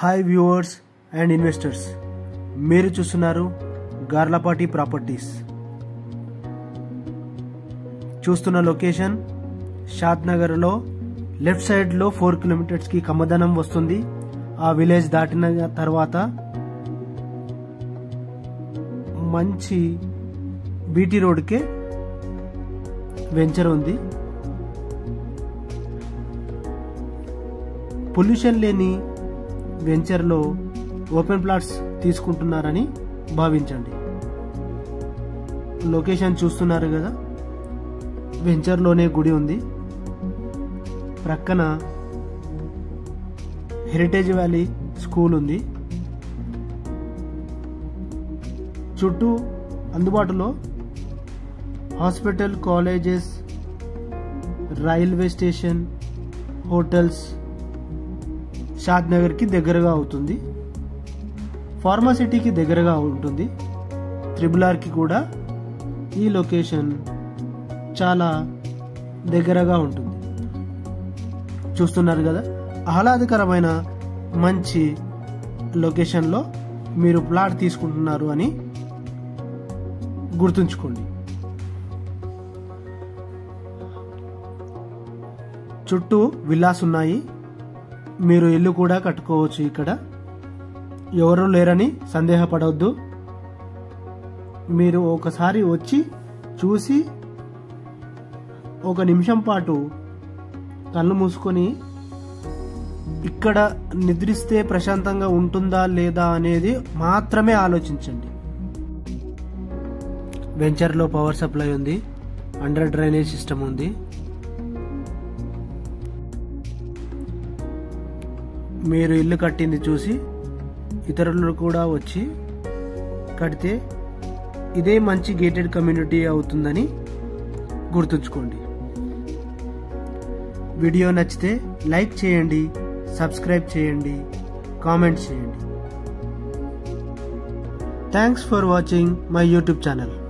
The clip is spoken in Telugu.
హాయ్ వ్యూవర్స్ అండ్ ఇన్వెస్టర్స్ మీరు చూస్తున్నారు గార్లపాటి ప్రాపర్టీస్ చూస్తున్న లొకేషన్ షాద్ నగర్లో లెఫ్ట్ సైడ్లో ఫోర్ కిలోమీటర్స్కి కమ్మదనం వస్తుంది ఆ విలేజ్ దాటిన తర్వాత మంచి బీటీ రోడ్కే వెంచర్ ఉంది పొల్యూషన్ లేని వెంచర్లో ఓపెన్ ప్లాట్స్ తీసుకుంటున్నారని భావించండి లొకేషన్ చూస్తున్నారు కదా వెంచర్లోనే గుడి ఉంది ప్రక్కన హెరిటేజ్ వ్యాలీ స్కూల్ ఉంది చుట్టూ అందుబాటులో hospital colleges railway station hotels షాద్ నగర్కి దగ్గరగా అవుతుంది ఫార్మాసిటీకి దగ్గరగా ఉంటుంది త్రిబుల్ ఆర్కి కూడా ఈ లొకేషన్ చాలా దగ్గరగా ఉంటుంది చూస్తున్నారు కదా ఆహ్లాదకరమైన మంచి లొకేషన్లో మీరు ప్లాట్ తీసుకుంటున్నారు అని గుర్తుంచుకోండి చుట్టూ విల్లాస్ ఉన్నాయి మీరు ఇల్లు కూడా కట్టుకోవచ్చు ఇక్కడ ఎవరు లేరని సందేహపడవద్దు మీరు ఒకసారి వచ్చి చూసి ఒక నిమిషం పాటు కళ్ళు మూసుకొని ఇక్కడ నిద్రిస్తే ప్రశాంతంగా ఉంటుందా లేదా అనేది మాత్రమే ఆలోచించండి వెంచర్లో పవర్ సప్లై ఉంది అండర్ డ్రైనేజ్ సిస్టమ్ ఉంది మీరు ఇల్లు కట్టింది చూసి ఇతరులు కూడా వచ్చి కడితే ఇదే మంచి గేటెడ్ కమ్యూనిటీ అవుతుందని గుర్తుంచుకోండి వీడియో నచ్చితే లైక్ చేయండి సబ్స్క్రైబ్ చేయండి కామెంట్ చేయండి thanks for watching my YouTube channel